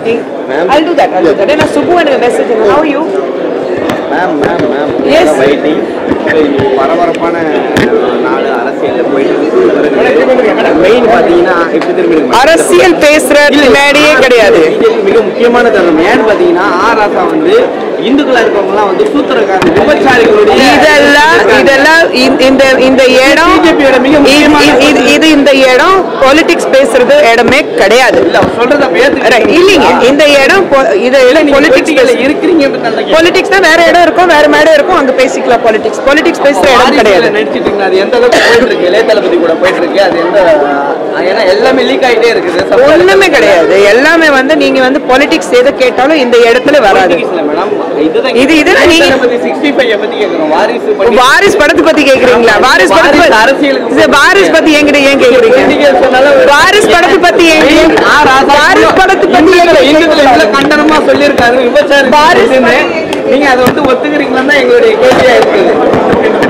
I'll do that. I'll do that. And Subbu and a message. How are you? Ma'am ma'am ma'am Yes. வைட்டி பரபரப்பான நாடு அரசியல்ல போயிட்டு main பாத்தீங்கன்னா இப்படி திரும்பி அரசியல் பேசுற பின்னாடியே கிடையாது பிஜேபி மிக முக்கியமான தருணம் ஏன்னு பாத்தீங்கன்னா ஆர் ராசா வந்து இந்துக்களா இருக்கவங்க எல்லாம் வந்து சூத்திரக்காரன் விபச்சாரிகளுடைய இதெல்லாம் இதெல்லாம் இந்த- இந்த இந்த இடம் பிஜேபியோட மிக முக்கியமான இது- இது- இது இந்த இடம் பாலிடிக்ஸ் பேசுறது இடமே கிடையாது இல்ல அவர் சொல்றத அப்ப Right. ஏத்துக்கிறீங்க. இல்லைங்க இந்த இடம் po- இது நீங்க பொலிட்டிக்ஸ் political ல இருக்கிறீங்கன்றது நல்லா கேக்குது. பாலிடிக்ஸ் தான் வேற இடம் இருக்கும் வேற மேடம் இருக்கும் அங்க பேசிக்கலாம் பாலிடிக்ஸ் பாலிடிக்ஸ் பேசுற இடம் வாரிசுல கிடையாது நடிச்சிட்டு இருக்கீங்க. அது எந்த அளவுக்கு போயிட்டு இருக்கு இளைய தளபதி கூட போயிட்டு இருக்கு அது எந்த ஏன்னா எல்லாமே லீக் ஆயிட்டே இருக்குது ஒண்ணுமே கிடையாது எல்லாமே வந்து நீங்க வந்து பாலிடிக்ஸ் எது கேட்டாலும் இந்த இடத்துல வராது மேடம் இதுதான் இது- இதுதான் நீங்க- தளபதி 65 பத்தி கேக்குறோம் வாரிசு பத்தி வாரிஸ் படத்தை பத்தி கேக்குறீங்களா வாரிஸ் படத்தை வாரிசு பத்தி- அரசியலுக்கு இது வாரிஸ் பத்தி என்கிட்ட ஏன் கேக்குறீங்க நீங்க சொன்னால ஒரு- வாரிஸ் படத்தை பத்தி ஏன் ஆ, ராசா வாரிஸ் படத்தை பத்தி இந்துக்களை- இந்துக்களை இவ்வளவு கண்டனமா சொல்லியிருக்காரு விபச்சாரம் வாரிசு நீங்க அதை வந்து ஒத்துக்கிறீங்களா தான் எங்களுடைய கேள்வியா இருக்குது